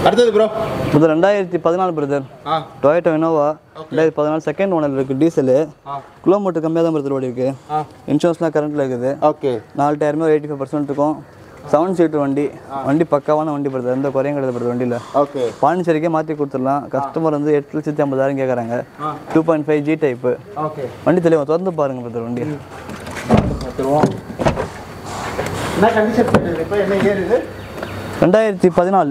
அடுத்தது ப்ரோ இது ரெண்டாயிரத்தி பதினாலு பிரதர் ஆ டொயேட்டோ இனோவா ரெண்டாயிரத்தி பதினாலு செகண்ட் ஓனர் இருக்குது டீசலு ஆ. கிலோமீட்டர் கம்மியாக தான் பிரதர் ஓடி இருக்கு ஆ இன்சூரன்ஸ்லாம் கரண்ட்டில் இருக்குது ஓகே நாலு டயருமே ஒரு எயிட்டி ஃபைவ் பர்சன்ட் இருக்கும் செவன் சீட்டர் வண்டி வண்டி பக்காவான வண்டி பிரதர் எந்த குறையும் கிடையாது பிரதர் வண்டியில் ஓகே பாண்டிச்சேரிக்கே மாற்றி கொடுத்துடலாம் கஸ்டமர் வந்து எட்டு லட்சத்தி ஐம்பதாயிரம் கேட்குறாங்க ஆ. Two point five G type okay வண்டி தெளிவாக திறந்து பாருங்க பிரதர் வண்டி பார்த்துருவோம் என்ன கண்டிஷன் பண்ணுறது இப்போ என்ன இயர் இது ரெண்டாயிரத்தி பதினாலு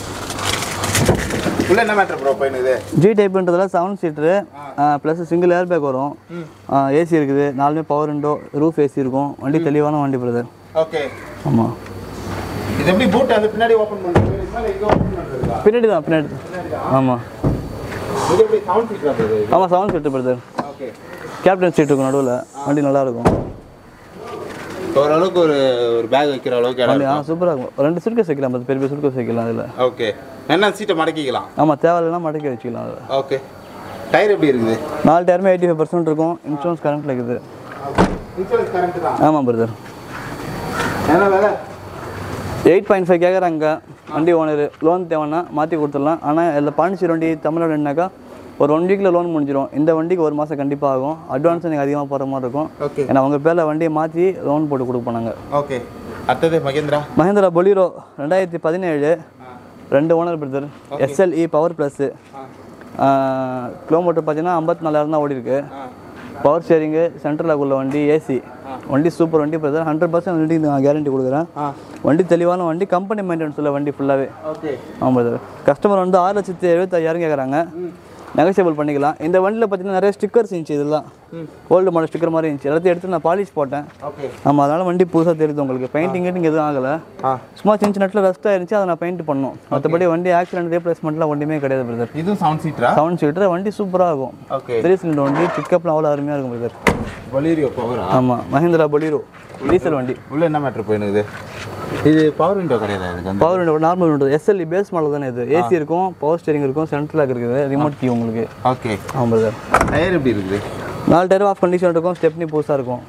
உள்ள என்ன மேட்ரு ப்ரோ போயினுது ஜி டைப்புன்றதுல seven seater plus single air bag வரும் ஏசி இருக்குது நாலுமே பவர் விண்டோ ரூஃப் ஏசி இருக்கும் வண்டி தெளிவான வண்டி பிரதர் ஓகே ஆமாம் இது எப்படி பூட் அந்த பின்னாடி ஓப்பன் பண்ணுறது இல்லை இங்கே ஓப்பன் பண்ணுறதுக்கா பின்னாடி தான் பின்னாடி ஆமாம் இது எப்படி சவுண்ட் சீட் இது ஆமாம் seven seat brother okay captain seat இருக்கும் நடுவில் வண்டி நல்லா இருக்கும் ஓரளவுக்கு ஒரு ஒரு பேக் வைக்கிற அளவுக்கு இடம் வண்டி ஆ சூப்பராக இருக்கும் ரெண்டு சுட்கேஸ் வைக்கலாம் பத்து பெரிய பெரிய சுட்கேஸ் வைக்கலாம் அதில் ஓகே என்ன சீட்டை மடக்கிக்கலாம் ஆமாம் தேவையில்லைனா மடக்கி வச்சுக்கலாம் அதில் ஓகே டயர் எப்படி இருக்குது நாலு டயருமே எயிட்டி ஃபைவ் பர்சன்ட் இருக்கும் இன்சூரன்ஸ் கரண்ட்டில் இருக்குது இன்சூரன்ஸ் கரண்ட் தான் ஆமாம் பிரதர் என்ன வேலை எயிட் பாயிண்ட் ஃபைவ் கேட்குறாங்க வண்டி ஓனர் லோன் தேவைன்னா மாற்றி கொடுத்துடலாம் ஆனால் இதில் பாண்டிச்சேரி வண்டி தமிழ்நாடுனாக்கா ஒரு ஒன் வீக்கில் லோன் முடிஞ்சிடும் இந்த வண்டிக்கு ஒரு மாதம் கண்டிப்பாக ஆகும் அட்வான்ஸ் நீங்கள் அதிகமாக போகிற மாதிரி இருக்கும் ஓகே ஏன்னா உங்கள் பேரில் வண்டியை மாற்றி லோன் போட்டு கொடுப்போம் நாங்கள் ஓகே அடுத்தது மகேந்திரா மஹேந்திரா பொலிரோ ரெண்டாயிரத்தி பதினேழு ரெண்டு owner brother SLE power plus kilometre பார்த்தீங்கன்னா ஐம்பத்தி நாலாயிரம் தான் ஓடி இருக்கு பவர் ஸ்டேரிங்கு சென்ட்ரல் உள்ள வண்டி ஏசி வண்டி சூப்பர் வண்டி பிரதர் ஹண்ட்ரட் பர்சன்ட் வண்டி நான் கேரண்டி கொடுக்குறேன் ஆ வண்டி தெளிவான வண்டி கம்பெனி மெயின்டெனன்ஸ் உள்ள வண்டி ஃபுல்லாகவே ஓகே ஆமாம் பிரதர் கஸ்டமர் வந்து ஆறு லட்சத்தி எழுபத்தாயிரம் கேட்குறாங்க நெகசியபிள் பண்ணிக்கலாம் இந்த வண்டியில் பார்த்தீங்கன்னா நிறைய ஸ்டிக்கர்ஸ் இருந்துச்சு இதெல்லாம் ஓல்டு மாடல் ஸ்டிக்கர் மாதிரி இருந்துச்சு எல்லாத்தையும் எடுத்து நான் பாலிஷ் போட்டேன் ஓகே ஆமாம் அதனால் வண்டி புதுசாக தெரியுது உங்களுக்கு பெயிண்டிங் கீட்டிங் எதுவும் ஆகலை ஆ சும்மா சின்ன சின்ன இடத்துல ரஸ்ட்டாக இருந்துச்சு அதை நான் பெயிண்ட் பண்ணோம் மற்றபடி வண்டி ஆக்சிடென்ட் ரீப்ளேஸ்மெண்ட்லாம் ஒன்றுமே கிடையாது பிரதர் இதுவும் சவுண்ட் சீட்டரா செவன் சீட்டர் வண்டி சூப்பராக இருக்கும் ஓகே த்ரீ சிலிண்டர் வண்டி பிக்கப்லாம் அவ்வளோ அருமையாக இருக்கும் பிரதர் பொலீரியோ பவரா ஆமாம் மஹேந்திரா பொலிரோ டீசல் வண்டி உள்ள என்ன மேட்ரு போயினுக்குது இது பவர் விண்டோ கிடையாது அதுக்கு வந்து power window normal window SLE base model தானே இது ஏசி இருக்கும் பவர் ஸ்டேரிங் இருக்கும் சென்ட்ரல் லாக் இருக்குது ரிமோட் கீ உங்களுக்கு ஓகே ஆமாம் பிரதர் டயர் எப்படி இருக்குது நாலு டயர் ஆஃப் கண்டிஷன் இருக்கும் ஸ்டெப்னி புதுசாக இருக்கும்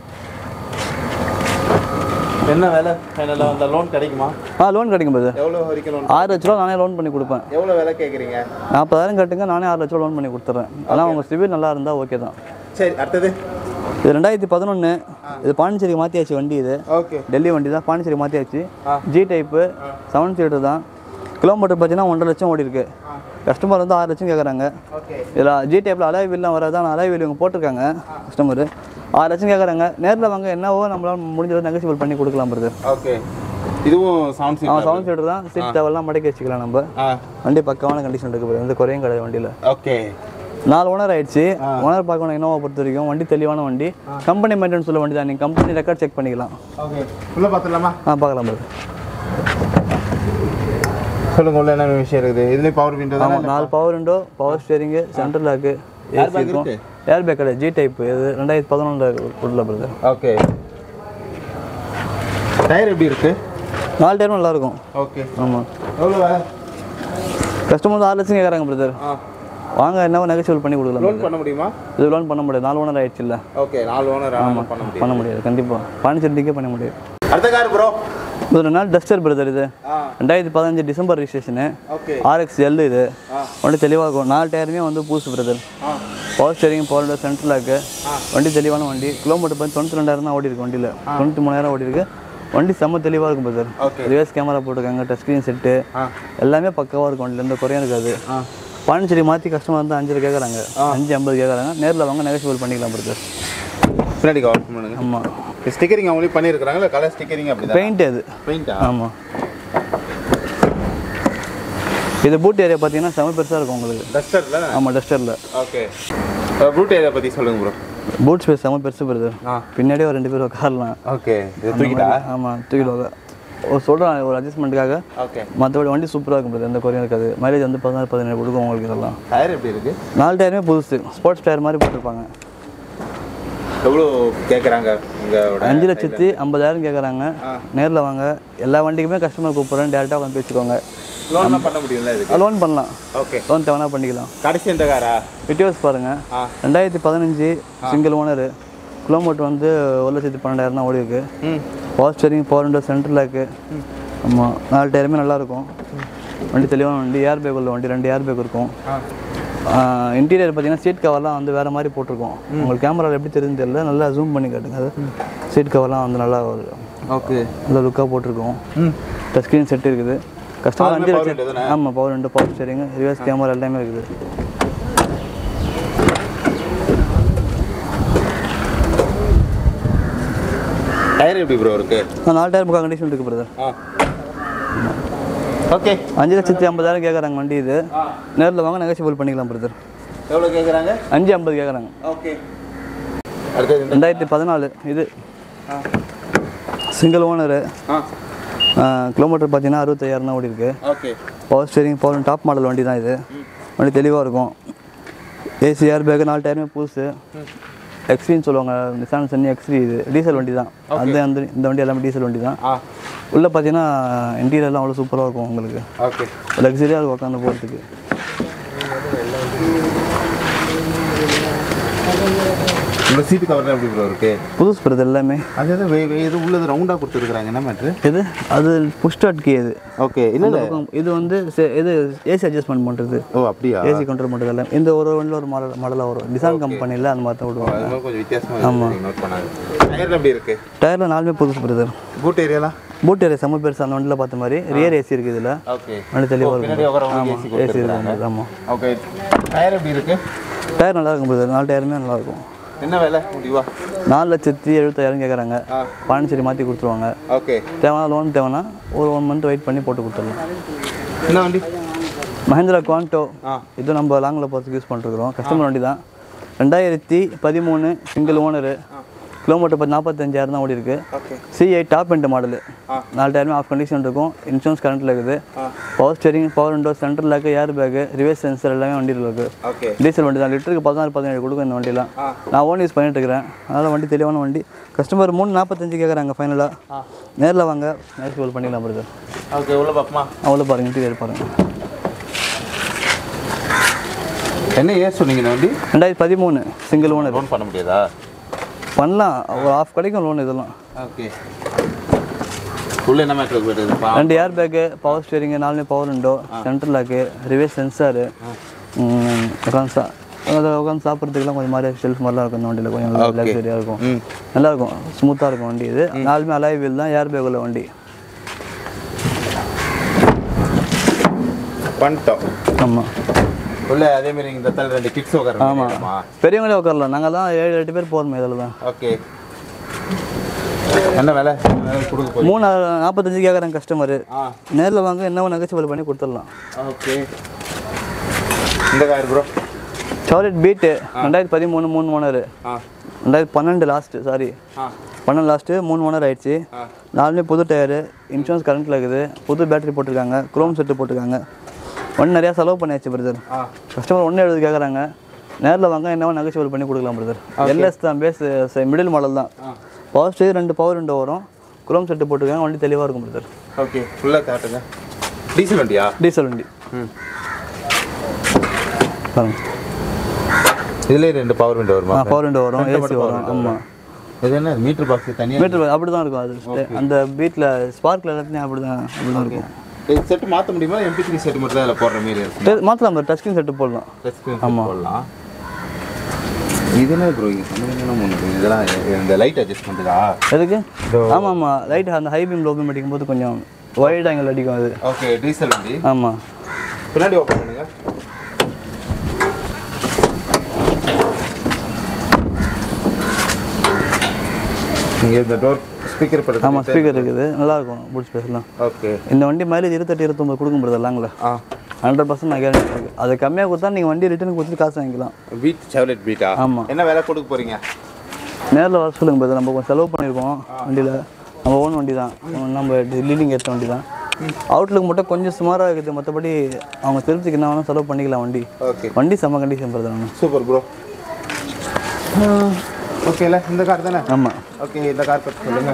என்ன வேலை ஃபைனலாக வந்தால் லோன் கிடைக்குமா ஆ லோன் கிடைக்கும் பிரதர் எவ்வளோ வரைக்கும் லோன் ஆறு லட்ச ரூபா நானே லோன் பண்ணி கொடுப்பேன் எவ்வளோ விலை கேட்குறீங்க நாற்பதாயிரம் கட்டுங்க நானே ஆறு லட்ச ரூபா லோன் பண்ணி கொடுத்துட்றேன் ஆனால் உங்கள் சிவில் நல்லா இருந்தால் ஓகே தான் சரி அடுத்தது இது ரெண்டாயிரத்தி பதினொன்று இது பாண்டிச்சேரிக்கு மாற்றியாச்சு வண்டி இது ஓகே டெல்லி வண்டி தான் பாண்டிச்சேரி மாற்றியாச்சு ஆ. ஜி டைப்பு செவன் சீட்டர் தான் கிலோமீட்டர் பார்த்தீங்கன்னா ஒன்றரை லட்சம் ஓடி இருக்கு கஸ்டமர் வந்து ஆறு லட்சம் கேட்குறாங்க ஓகே இதில் ஜி டைப்பில் அலாய் வீல்லாம் வராதான் அலாய் வீல் இவங்க போட்டிருக்காங்க கஸ்டமர் ஆறு லட்சம் கேட்குறாங்க நேரில் வாங்க என்னவோ நம்மளால் முடிஞ்சதை நெகசிபிள் பண்ணி கொடுக்கலாம் பிரதர் ஓகே இதுவும் சவுண்ட் சீட் அவன் செவன் சீட்டர் தான் சீட் தேவையெல்லாம் மடக்கி வச்சுக்கலாம் நம்ம ஆ வண்டி பக்கமான கண்டிஷன் இருக்கு brother. எந்த குறையும் கிடையாது வண்டியில் ஓகே நாலு ஓனர் ஆயிடுச்சு ஓனர் பார்க்கணும் இனோவா பொறுத்த வரைக்கும் வண்டி தெளிவான வண்டி கம்பெனி மெயின்டெனன்ஸ் உள்ள வண்டி தான் நீங்கள் கம்பெனி ரெக்கார்ட் செக் பண்ணிக்கலாம் ஓகே உள்ள பார்த்துடலாமா ஆ பார்க்கலாம் brother. சொல்லுங்க உள்ள என்ன விஷயம் இருக்குது இதுலேயும் பவர் விண்டோ தான் ஆமாம் நாலு power window power steering central lock AC bag இருக்கும் இருக்கு? ஏர் பேக் கிடையாது ஜி டைப் இது ரெண்டாயிரத்தி பதினொன்றில் உள்ள பிரதர் ஓகே டயர் எப்படி இருக்கு நாலு டைம் நல்லா இருக்கும் ஓகே ஆமாம் எவ்வளோ வேலை கஸ்டமர் ஆறு லட்சம் கேட்குறாங்க பிரதர் ஆ வாங்க என்னவோ நெகசிபிள் பண்ணி கொடுக்கலாம் லோன் பண்ண முடியுமா இது லோன் பண்ண முடியாது நாலு ஓனர் ஆயிடுச்சு இல்லை ஓகே நாலு ஓனர் ஆமாம் பண்ண முடியும் பண்ண முடியாது கண்டிப்பாக பாண்டிச்சேரிக்கே பண்ண முடியாது அடுத்த கார் ப்ரோ இது ஒரு நாள் டஸ்டர் பிரதர் இது ஆ ரெண்டாயிரத்தி பதினஞ்சு December registration okay RX L இது ஆ. வண்டி தெளிவாக இருக்கும் நாலு டயருமே வந்து புதுசு பிரதர் ஆ power steering power central lock வண்டி தெளிவான வண்டி கிலோமீட்டர் பார்த்து தொண்ணூற்றி ரெண்டாயிரம் தான் ஓடி இருக்கு வண்டியில் தொண்ணூற்றி மூணாயிரம் ஓடி இருக்கு வண்டி செம்ம தெளிவாக இருக்கும் பிரதர் ஓகே ரிவர்ஸ் கேமரா போட்டிருக்காங்க டச் ஸ்க்ரீன் செட்டு ஆ எல்லாமே பக்காவாக இருக்கும் வண்டியில் எந்த குறையும் இருக்காது ஆ பாண்டிச்சேரி மாற்றி கஸ்டமர் வந்து அஞ்சு கேட்குறாங்க அஞ்சு ஐம்பது கேட்குறாங்க நேரில் வாங்க நெகசிபிள் பண்ணிக்கலாம் பிரதர் பின்னாடி கவர் பண்ணுங்க ஆமாம் ஸ்டிக்கரிங் அவங்களே பண்ணியிருக்கிறாங்க இல்லை கலர் ஸ்டிக்கரிங் அப்படி தான் பெயிண்ட் அது பெயிண்டா ஆமாம் இது பூட் ஏரியா பார்த்தீங்கன்னா செம பெருசாக இருக்கும் உங்களுக்கு டஸ்டர்ல ஆமாம் டஸ்டரில் ஓகே ப்ரூட் ஏரியா பற்றி சொல்லுங்க ப்ரோ பூட் ஸ்பேஸ் செம பெருசு பிரதர் ஆ பின்னாடியே ஒரு ரெண்டு பேர் உட்காரலாம் ஓகே இது தூக்கிட்டா ஆமாம் தூக்கிடுவாங்க ஒரு சொல்கிறேன் ஒரு அட்ஜஸ்ட்மெண்ட்டுக்காக ஓகே மற்றபடி வண்டி சூப்பராக இருக்கும் brother. எந்த குறையும் இருக்காது மைலேஜ் வந்து பதினாறு பதினேழு கொடுக்கும் உங்களுக்கு இதெல்லாம் டயர் எப்படி இருக்கு நாலு டயருமே புதுசு ஸ்போர்ட்ஸ் டயர் மாதிரி போட்டிருப்பாங்க எவ்வளோ கேட்குறாங்க உங்களோட அஞ்சு லட்சத்தி ஐம்பதாயிரம் கேட்குறாங்க ஆ. நேரில் வாங்க எல்லா வண்டிக்குமே கஸ்டமர் கூப்பிட்றேன் டேரெக்டாக வந்து பேசிக்கோங்க லோன்லாம் பண்ண முடியும்ல இதுக்கு லோன் பண்ணலாம் ஓகே லோன் தேவைன்னா பண்ணிக்கலாம் கடைசி எந்த காரா விட்டியோஸ் பாருங்கள் ஆ ரெண்டாயிரத்தி பதினஞ்சு சிங்கிள் ஓனர் கிலோமீட்டர் வந்து ஒரு லட்சத்தி பன்னெண்டாயிரம் தான் ஓடி இருக்கு ம் power steering power window central lock ஆமாம் நாலு டயருமே நல்லாயிருக்கும் வண்டி தெளிவான வண்டி ஏர் பேக் உள்ள வண்டி ரெண்டு ஏர் பேக் இருக்கும் ஆ இன்டீரியர் பார்த்தீங்கன்னா சீட் கவர்லாம் வந்து வேறு மாதிரி போட்டிருக்கோம் உங்களுக்கு கேமராவில் எப்படி தெரியுதுன்னு தெரியல நல்லா ஜூம் பண்ணி காட்டுங்க அது சீட் கவர்லாம் வந்து நல்லா ஒரு ஓகே நல்ல லுக்காக போட்டிருக்கோம் ம் டச் ஸ்க்ரீன் செட் இருக்குது கஸ்டமர் Power அஞ்சு power லட்சம் window தானே? ஆமாம் பவர் ரெண்டு பவர் ஸ்டேரிங் ரிவர்ஸ் கேமரா எல்லாமே இருக்குது டயர் எப்படி ப்ரோ இருக்கு ஆ, நாலு டயர் புக்கா கண்டிஷன் இருக்குது பிரதர் ஆ ஓகே அஞ்சு லட்சத்தி ஐம்பதாயிரம் கேட்குறாங்க வண்டி இது நேரில் வாங்க நெகோசியபிள் பண்ணிக்கலாம் பிரதர் எவ்வளோ கேட்குறாங்க அஞ்சு ஐம்பது கேட்குறாங்க ஓகே அடுத்தது இந்த ரெண்டாயிரத்தி பதினாலு இது ஆ சிங்கிள் ஓனரு ஆ கிலோமீட்டர் பார்த்தீங்கன்னா அறுபத்தையாயிரம் தான் ஓடி இருக்கு okay power steering power top model வண்டி தான் இது வண்டி தெளிவாக இருக்கும் ஏசி ஏர் பேக் நாலு டயருமே புதுசு எக்ஸ்ட்ரீன்னு சொல்லுவாங்க நிசான் சன்னி எக்ஸ்ட்ரீ இது டீசல் வண்டி தான் அது அந்த இந்த வண்டி எல்லாமே டீசல் வண்டி தான் ஆ உள்ளே பார்த்தீங்கன்னா இன்டீரியர்லாம் அவ்வளோ சூப்பராக இருக்கும் உங்களுக்கு ஓகே லக்ஸரியாக இருக்கும் உட்காந்து போகிறதுக்கு இந்த சீட்டு கவர்லாம் எப்படி ப்ரோ இருக்கு புதுசு பிரது எல்லாமே அது எது வே வே- இது உள்ளது ரவுண்டாக கொடுத்துருக்குறாங்க என்ன மேட்ரு இது அது புஷ் ஸ்டார்ட் கீ இது ஓகே இல்லை இந்த பக்கம் இது வந்து se- இது ஏசி அட்ஜஸ்ட்மெண்ட் பண்ணுறது ஓ அப்படியா ஏசி கண்ட்ரோல் பண்ணுறது எல்லாம் இந்த ஒரு வண்டியில் ஒரு மாடல் மாடலாக வரும் டிசான் கம்பெனியில் அந்த மாதிரி தான் விடுவாங்க அது மாதிரி கொஞ்சம் வித்தியாசமாக நோட் பண்ணாங்க டயர் எப்படி இருக்கு டயரில் நாலுமே புதுசு பிரதர் பூட் ஏரியாலாம் பூட் ஏரியா செம்ம பெருசு அந்த வண்டியில் பார்த்த மாதிரி ரியர் ஏசி இருக்குது இதில் ஓகே வண்டி தெளிவாக பின்னாடி இருக்கும் உட்காரவங்க ஆமாம் ஏசி ஏசி கொடுத்துருக்காங்க இருக்குது ஆமாம் ஓகே டயர் எப்படி இருக்கு டயர் நல்லா இருக்கும் பிரதர் நாலு டயருமே நல்லா இருக்கும் என்ன விலை முடிவா நாலு லட்சத்தி எழுபத்தாயிரம் கேட்குறாங்க ஆ பாண்டிச்சேரி மாற்றி கொடுத்துருவாங்க ஓகே தேவையான லோன் தேவைன்னா ஒரு ஒன் மந்த் வெயிட் பண்ணி போட்டு கொடுத்துடலாம் என்ன வண்டி மஹேந்திரா குவான்டோ ஆ இது நம்ம லாங்கில் போகிறதுக்கு யூஸ் பண்ணிருக்கிறோம் கஸ்டமர் வண்டி தான் ரெண்டாயிரத்தி பதிமூணு சிங்கிள் ஓனரு கிலோமீட்டர் பத்து நாற்பத்தஞ்சாயிரம் தான் ஓடி இருக்கு okay CI top end model ஆ. நாலு டயருமே ஆஃப் கண்டிஷன் இருக்கும் இன்சூரன்ஸ் கரண்ட்டில் இருக்குது ஆ power steering power window centre lock air bag reverse sensor எல்லாமே வண்டியில் இருக்குது ஓகே டீசல் வண்டி தான் லிட்டருக்கு பதினாறு பதினேழு கொடுக்கும் இந்த வண்டியெலாம் ஆ நான் ஓன் யூஸ் பண்ணிட்டு இருக்கிறேன் அதனால் வண்டி தெளிவான வண்டி கஸ்டமர் மூணு நாற்பத்தஞ்சு கேட்குறாங்க ஃபைனலாக ஆ நேரில் வாங்க நேரில் பண்ணிக்கலாம் பிரதர் ஓகே உள்ள பாப்பமா அவ்வளோ பாருங்க இன்டீரியர் பாருங்க என்ன ஏர் சொன்னீங்க இந்த வண்டி ரெண்டாயிரத்தி பதிமூணு சிங்கிள் ஓனர் லோன் பண்ண முடியாதா பண்ணலாம் ஒரு ஆஃப் கிடைக்கும் லோன் இதெல்லாம் ஓகே உள்ள என்ன மேட்ரு போயிட்டு ரெண்டு ஏர் பேக்கு பவர் ஸ்டேரிங்கு நாலுமே power window central lock reverse sensor உட்காந்து சா அதை உட்காந்து சாப்பிட்றதுக்குலாம் கொஞ்சம் மாதிரி ஷெல்ஃப் மாதிரிலாம் இருக்கும் இந்த வண்டியில் கொஞ்சம் Okay. லக்ஸரியாக இருக்கும் ம் நல்லா இருக்கும் ஸ்மூத்தாக இருக்கும் வண்டி இது நாலுமே அலாய் வீல் தான் ஏர் பேக் உள்ள வண்டி பண்ணிட்டோம் ஆமாம் உள்ள அதே மாதிரி இந்த இடத்துல ரெண்டு கிட்ஸ் உட்கார ஆமா பெரியவங்களே உட்காரலாம் நாங்கள் தான் ஏழு எட்டு பேர் போகிறோம் இதில் தான் ஓகே என்ன விலை என்ன விலை கொடுக்க போறீங்க மூணு நாற்பத்தஞ்சு கேட்குறாங்க கஸ்டமரு ஆ நேரில் வாங்க என்ன நகைச்சுவல் பண்ணி கொடுத்துடலாம் ஓகே இந்த கார் ப்ரோ சாக்லேட் பீட்டு ரெண்டாயிரத்தி பதிமூணு மூணு ஓனர் ஆ ரெண்டாயிரத்தி பன்னெண்டு லாஸ்ட்டு சாரி ஆ பன்னெண்டு லாஸ்ட்டு மூணு ஓனர் ஆயிடுச்சு ஆ நாலுமே புது டயரு இன்சூரன்ஸ் கரண்ட்டில் இருக்குது புது பேட்டரி போட்டிருக்காங்க குரோம் செட்டு போட்டிருக்காங்க ஒன்று நிறையா செலவு பண்ணியாச்சு பிரதர் ஆ கஸ்டமர் ஒன்று எழுபது கேட்குறாங்க நேரில் வாங்க என்னவோ நகைச்சுவல் பண்ணி கொடுக்கலாம் பிரதர் எல்எஸ் தான் பேஸ் மிடில் மாடல் தான் ஆ பவர் ஸ்டேஜ் ரெண்டு பவர் ரெண்டு வரும் குரோம் செட்டு போட்டிருக்காங்க வண்டி தெளிவாக இருக்கும் பிரதர் ஓகே ஃபுல்லாக காட்டுங்க டீசல் வண்டியா டீசல் வண்டி ம் பாருங்க இதுலேயே ரெண்டு பவர் விண்டோ வருமா பவர் ரெண்டு வரும் Front ஏசி மட்டும் power வரும் window ஆமாம் இது என்ன மீட்டர் பாக்ஸ் தனியாக மீட்டர் அப்படி தான் இருக்கும் அது அந்த வீட்டில் ஸ்பார்க்கில் எல்லாத்தையும் அப்படி தான் அப்படி தான் இருக்கும் இது செட்டு மாற்ற முடியுமா எம்பி த்ரீ செட் மட்டும் தான் அதில் போடுற மாதிரி இருக்கும் மாற்றலாம் டச் ஸ்க்ரீன் செட்டு போடலாம் டச் ஸ்க்ரீன் போடலாம் இது என்ன ப்ரோ இங்கே சம்மந்தமான ஒன்று இதெல்லாம் இந்த லைட் அட்ஜஸ்ட் பண்ணுறதா எதுக்கு ஆமாம் ஆமாம் லைட் அந்த ஹை பீம் லோ பீம் அடிக்கும் போது கொஞ்சம் ஒயிட் ஆங்கிள் அடிக்கும் அது ஓகே டீசல் வண்டி ஆமாம் பின்னாடி ஓப்பன் பண்ணுங்க இங்கே இந்த டோர் ஸ்பீக்கர் படுத்து ஆமாம் ஸ்பீக்கர் இருக்குது நல்லா இருக்கும் பூட் ஸ்பேஸ்லாம் ஓகே இந்த வண்டி மைலேஜ் இருபத்தெட்டு இருபத்தொம்பது கொடுக்கும் போது எல்லாங்களே ஆ ஹண்ட்ரட் பர்சன்ட் நான் கேரண்டி இருக்கு அது கம்மியாக கொடுத்தா நீங்கள் வண்டி ரிட்டர்ன் கொடுத்துட்டு காசு வாங்கிக்கலாம் பீட் செவலெட் பீட்டா ஆமாம் என்ன விலை கொடுக்க போறீங்க நேரில் வர சொல்லுங்க பிரதர் நம்ம கொஞ்சம் செலவு பண்ணியிருக்கோம் வண்டியில் நம்ம ஓன் வண்டி தான் நம்ம லீடிங் ஏற்ற வண்டி தான் அவுட்லுக் மட்டும் கொஞ்சம் சுமாராக இருக்குது மற்றபடி அவங்க திருப்திக்கு என்ன வேணால் செலவு பண்ணிக்கலாம் வண்டி ஓகே வண்டி செம்ம கண்டிஷன் பிரதர் நம்ம சூப்பர் ப்ரோ ஓகேல இந்த கார் தானே ஆமாம் ஓகே இந்த கார் பற்றி சொல்லுங்க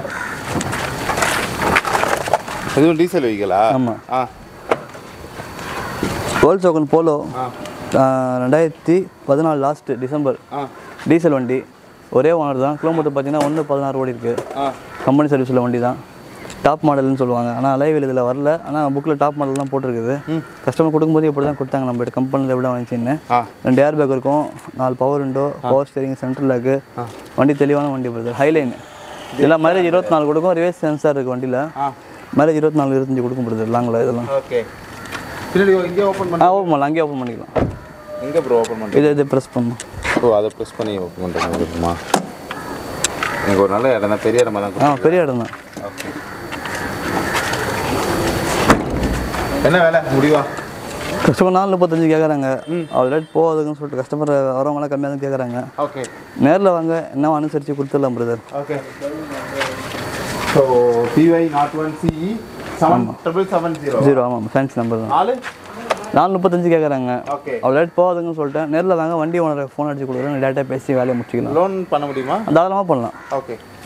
இதுவும் டீசல் வெஹிக்கிளா ஆமாம் ஆ வேர்ல்ட் சோக்கன் போலோ ஆ ரெண்டாயிரத்தி பதினாலு லாஸ்ட்டு டிசம்பர் ஆ டீசல் வண்டி ஒரே ஓனர் தான் கிலோமீட்டர் பார்த்தீங்கன்னா ஒன்று பதினாறு ஓடி இருக்குது ஆ கம்பெனி சர்வீஸில் வண்டி தான் டாப் மாடல்னு சொல்லுவாங்க ஆனால் அலைவில் இதில் வரல ஆனால் புக்கில் டாப் மாடல் தான் போட்டிருக்குது கஸ்டமர் கொடுக்கும்போது இப்படி தான் கொடுத்தாங்க நம்ம கம்பெனியில் எப்படி வாங்கிச்சின்னு ஆ ரெண்டு ஏர் பேக் இருக்கும் நாலு power window power steering central lock வண்டி தெளிவான வண்டி வருது ஹைலைன் இதெல்லாம் மைலேஜ் இருபத்தி நாலு கொடுக்கும் ரிவேஸ் சென்சார் இருக்குது வண்டியில் ஆ மைலேஜ் இருபத்தி நாலு இருபத்தஞ்சு கொடுக்கும் போடுது லாங்கில் இதெல்லாம் ஓகே பின்னாடி இங்கே ஓப்பன் ஆ பண்ண ஓப்பன் பண்ணலாம் அங்கேயே ஓப்பன் பண்ணிக்கலாம் எங்கே ப்ரோ ஓப்பன் பண்ணுறேன் இது இது ப்ரெஸ் பண்ணணும் ஓ அதை ப்ரெஸ் பண்ணி ஓப்பன் பண்ணுறது இருக்குமா எனக்கு ஒரு நல்ல இடம் தான் பெரிய இடமா தான் ஆ பெரிய இடம் தான் ஓகே என்ன வேலை முடிவா கஸ்டமர் நாலு முப்பத்தஞ்சு கேட்குறாங்க அவ்வளோ ரேட் போகாதுன்னு சொல்லிட்டு கஸ்டமர் வரவங்களாம் கம்மியாக தான் கேட்குறாங்க ஓகே நேரில் வாங்க என்ன அனுசரித்து கொடுத்துடலாம் பிரதர் ஓகே ஸோ டிஒய் நாட் one CE seven triple seven zero zero ஆமாம் ஃபேன்சி நம்பர் தான் நாலு நாலு முப்பத்தஞ்சு கேட்குறாங்க ஓகே அவ்வளோ ரேட் போகாதுன்னு சொல்லிட்டேன் நேரில் வாங்க வண்டி ஓனரை ஃபோன் அடிச்சு கொடுக்குறேன் டேட்டா பேசி வேலையை முடிச்சிக்கலாம் லோன் பண்ண முடியுமா தாராளமாக பண்ணலாம் ஓகே